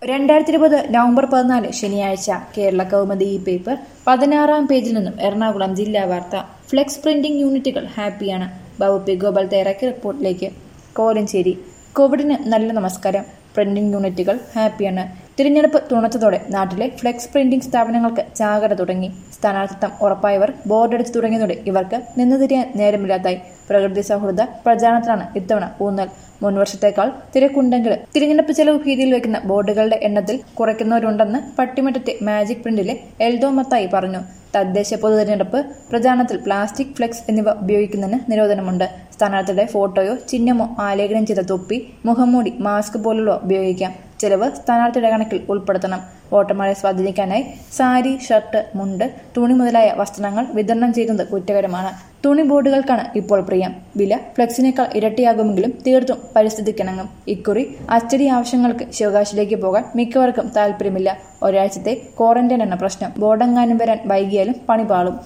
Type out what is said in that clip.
രണ്ടായിരത്തി ഇരുപത് നവംബർ പതിനാല് ശനിയാഴ്ച കേരള കൗമുദി ഈ പേപ്പർ പതിനാറാം പേജിൽ നിന്നും എറണാകുളം ജില്ലാ വാർത്ത ഫ്ലെക്സ് പ്രിന്റിംഗ് യൂണിറ്റുകൾ ഹാപ്പിയാണ് ബാബു പി ഗോപാൽ തയ്യാറാക്കിയ റിപ്പോർട്ടിലേക്ക് കോലഞ്ചേരി കോവിഡിന് നല്ല നമസ്കാരം പ്രിന്റിംഗ് യൂണിറ്റുകൾ ഹാപ്പിയാണ് തിരഞ്ഞെടുപ്പ് തുണച്ചതോടെ നാട്ടിലെ ഫ്ലെക്സ് പ്രിന്റിംഗ് സ്ഥാപനങ്ങൾക്ക് ചാകര തുടങ്ങി സ്ഥാനാർത്ഥിത്വം ഉറപ്പായവർ ബോർഡടിച്ചു തുടങ്ങിയതോടെ ഇവർക്ക് നിന്നു തിരിയാൻ നേരമില്ലാതായി പ്രകൃതി സൗഹൃദ പ്രചാരണത്തിലാണ് ഇത്തവണ ഊന്നൽ മുൻവർഷത്തേക്കാൾ തിരക്കുണ്ടെങ്കിലും തിരഞ്ഞെടുപ്പ് ചെലവ് ഭീതിയിൽ വയ്ക്കുന്ന ബോർഡുകളുടെ എണ്ണത്തിൽ കുറയ്ക്കുന്നവരുണ്ടെന്ന് പട്ടിമറ്റത്തെ മാജിക് പ്രിന്റിലെ എൽദോ മത്തായി പറഞ്ഞു തദ്ദേശ പൊതു തിരഞ്ഞെടുപ്പ് പ്രചാരണത്തിൽ പ്ലാസ്റ്റിക് ഫ്ലെക്സ് എന്നിവ ഉപയോഗിക്കുന്നതിന് നിരോധനമുണ്ട് സ്ഥാനാർത്ഥിയുടെ ഫോട്ടോയോ ചിഹ്നമോ ആലേഖനം ചെയ്ത തൊപ്പി മുഖംമൂടി മാസ്ക് പോലുള്ളവ ഉപയോഗിക്കാം ചെലവ് സ്ഥാനാർത്ഥിയുടെ കണക്കിൽ ഉൾപ്പെടുത്തണം വോട്ടർമാരെ സ്വാധീനിക്കാനായി സാരി ഷർട്ട് മുണ്ട് തുണി മുതലായ വസ്ത്രങ്ങൾ വിതരണം ചെയ്യുന്നത് കുറ്റകരമാണ് തുണി ബോർഡുകൾക്കാണ് ഇപ്പോൾ പ്രിയം വില ഫ്ലെക്സിനേക്കാൾ ഇരട്ടിയാകുമെങ്കിലും തീർത്തും പരിസ്ഥിതിക്കിണങ്ങും ഇക്കുറി അച്ചടി ആവശ്യങ്ങൾക്ക് ശിവകാശിലേക്ക് പോകാൻ മിക്കവർക്കും താല്പര്യമില്ല ഒരാഴ്ചത്തെ ക്വാറന്റൈൻ എന്ന പ്രശ്നം ബോർഡെങ്ങാനും വരാൻ വൈകിയാലും പണി പാളും